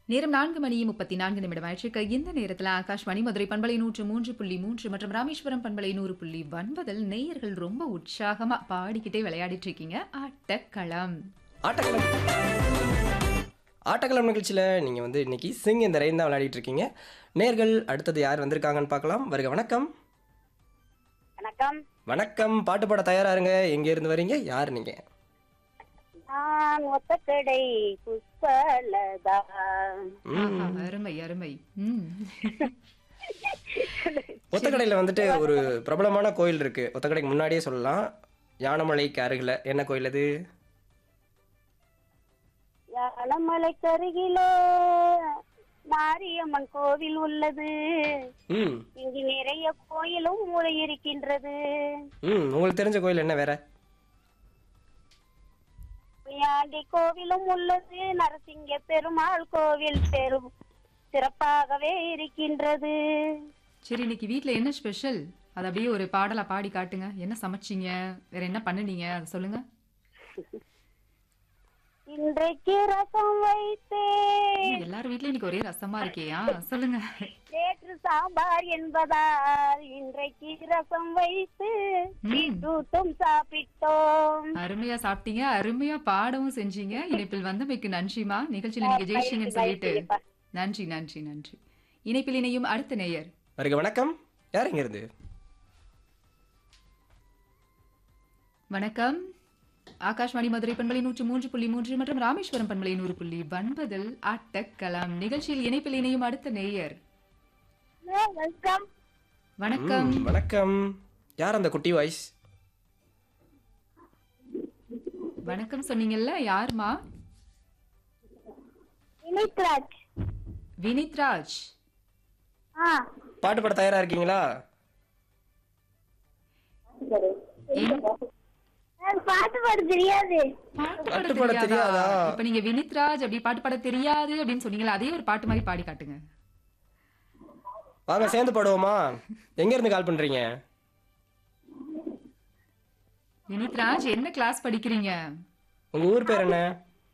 நேரம் நான்கு மணி முப்பத்தி நான்கு நிமிடம் ஆயிற்றுக்கு இந்த நேரத்தில் ஆகாஷ்வாணி மதுரை பண்பலை நூற்று மூன்று புள்ளி மூன்று மற்றும் ராமேஸ்வரம் பண்பலை நூறு புள்ளி ஒன்பதில் நேயர்கள் ரொம்ப உற்சாகமா பாடிக்கிட்டே விளையாடிட்டு இருக்கீங்க ஆட்டக்களம் ஆட்டக்களம் ஆட்டக்களம் நிகழ்ச்சியில் நீங்கள் வந்து இன்னைக்கு சிங் இந்த ரெயின் தான் விளையாடிட்டு இருக்கீங்க நேர்கள் அடுத்தது யார் வந்திருக்காங்கன்னு பார்க்கலாம் வருக வணக்கம் வணக்கம் வணக்கம் பாட்டு பாட தயாரா இருங்க எங்க இருந்து வரீங்க யார் நீங்க நான் ஒத்தக்கடை புஷ்பலதா ம். ஆஹா, அருமை அருமை ம். ஒத்தக்கடையில் வந்துட்டு ஒரு பிரபலமான கோயில் இருக்கு ஒத்தக்கடைக்கு முன்னாடியே சொல்லலாம் யானமலைக்கு அருகில் என்ன கோயில் அது யானமலைக்கு அருகிலே மாரியம்மன் கோவில் உள்ளது ம் இங்கு நிறைய கோயிலும் மூளை இருக்கின்றது ம் உங்களுக்கு தெரிஞ்ச கோயில் என்ன வேற புயாண்டி கோவிலும் உள்ளது நரசிங்க பெருமாள் கோவில் பெரும் சிறப்பாகவே இருக்கின்றது சரி இன்னைக்கு வீட்ல என்ன ஸ்பெஷல் அது அப்படியே ஒரு பாடலா பாடி காட்டுங்க என்ன சமைச்சீங்க வேற என்ன பண்ணுனீங்க அதை சொல்லுங்க இன்றைக்கு ரசம் வைத்தேன் எல்லார் வீட்லயும் இன்னைக்கு ஒரே ரசமா இருக்கேயா சொல்லுங்க நேற்று சாம்பார் என்பதால் இன்றைக்கு ரசம் வைத்து பீட்ரூட்டும் சாப்பிட்டோம் அருமையா சாப்பிட்டீங்க அருமையா பாடவும் செஞ்சீங்க இணைப்பில் வந்தமைக்கு நன்றிமா நிகழ்ச்சியில நீங்க ஜெயிச்சிங்கன்னு சொல்லிட்டு நன்றி நன்றி நன்றி இணைப்பில் இணையும் அடுத்த நேயர் வருக வணக்கம் யார் இங்க இருந்து வணக்கம் ஆகாஷ்வாணி மதுரை பண்பலை நூற்று மூன்று புள்ளி மூன்று மற்றும் ராமேஸ்வரம் பண்பலை நூறு புள்ளி ஒன்பதில் ஆட்டக்கலாம் நிகழ்ச்சியில் இணைப்பில் இணையும் அடுத்த நேயர் வெல்கம் வணக்கம் ம், வணக்கம் யார் அந்த குட்டி வாய்ஸ் வணக்கம் சொன்னீங்கல்ல யாருமா வினித்ராஜ் வினித் ராஜ் ஆ பாட்டு பாட தயாரா இருக்கீங்களா என்- எனக்கு பாட்டு பாட தெரியாது பாட்டு பாட்டு பாட பாட தெரியாதா தெரியாதா? இப்ப நீங்க வினித் ராஜ் அப்படி பாட்டு பாட தெரியாது அப்படின்னு சொன்னீங்களா அதே ஒரு பாட்டு மாதிரி பாடி காட்டுங்க வாங்க சேர்ந்து பாடுவோமா எங்க இருந்து கால் பண்றீங்க வினித் ராஜ் என்ன கிளாஸ் படிக்கிறீங்க உங்க ஊர் பேர் என்ன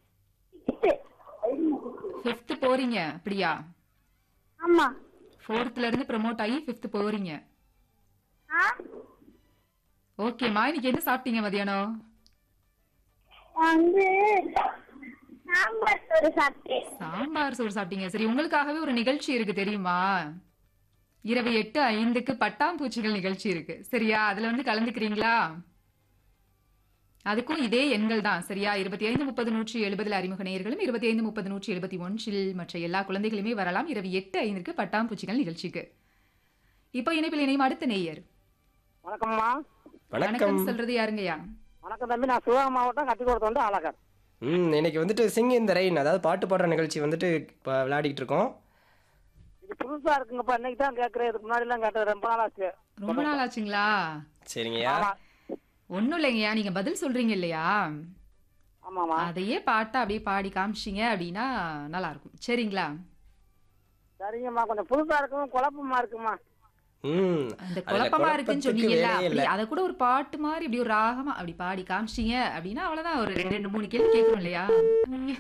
ஃபிஃப்த் போறீங்க அப்படியா ஆமா ஃபோர்த்ல இருந்து ப்ரோமோட் ஆகி ஃபிஃப்த் போறீங்க ஆ ஓகேம்மா இன்னைக்கு என்ன சாப்பிட்டீங்க மதியானம் வந்து சாம்பார் சோறு சாப்பிட்டேன் சாம்பார் சோறு சாப்பிட்டீங்க சரி உங்களுக்காகவே ஒரு நிகழ்ச்சி இருக்கு தெரியுமா இரவு எட்டு ஐந்துக்கு பட்டாம்பூச்சிகள் நிகழ்ச்சி இருக்கு சரியா அதுல வந்து கலந்துக்கிறீங்களா அதுக்கும் இதே எண்கள் தான் சரியா இருபத்தி ஐந்து முப்பது நூற்றி எழுபதுல அறிமுக நேயர்களும் இருபத்தி ஐந்து முப்பது நூற்றி எழுபத்தி ஒன்றில் மற்ற எல்லா குழந்தைகளுமே வரலாம் இரவு எட்டு ஐந்திற்கு பட்டாம்பூச்சிகள் நிகழ்ச்சிக்கு இப்போ இணைப்பில் இணையும் அடுத்த நேயர் வணக்கம்மா வணக்கம் வணக்கம் சொல்றது யாருங்கய்யா வணக்கம் தம்பி நான் சிவகங்கை மாவட்டம் கட்டிக்கோடத்து வந்து அழகர் ம் இன்னைக்கு வந்துட்டு சிங் இந்த ரெயின் அதாவது பாட்டு பாடுற நிகழ்ச்சி வந்துட்டு இப்போ விளையாடிட்டு இருக்கோம் இது புதுசா இருக்குங்கப்பா இன்னைக்கு தான் கேட்கறேன் இதுக்கு முன்னாடி எல்லாம் கேட்டது ரொம்ப நாள் ஆச்சு ரொம்ப நாள் ஆச்சுங்களா சரிங்கய்யா ஆமா ஒன்றும் இல்லைங்கய்யா நீங்க பதில் சொல்றீங்க இல்லையா ஆமாமா அதையே பாட்டா அப்படியே பாடி காமிச்சிங்க அப்படின்னா நல்லா இருக்கும் சரிங்களா சரிங்கம்மா கொஞ்சம் புதுசா இருக்கும் குழப்பமா இருக்குமா ம் அந்த அதுல குழப்பமா இருக்குன்னு குழப்பத்துக்கு சொன்னீங்கல்ல வேலையே அப்படி இல்ல. அதை கூட ஒரு பாட்டு மாதிரி இப்படி ஒரு ராகமா அப்படி பாடி காமிச்சிங்க அப்படின்னா அவ்வளவுதான் ஒரு ரெண்டு ரெண்டு மூணு கேள்வி கேட்கணும் இல்லையா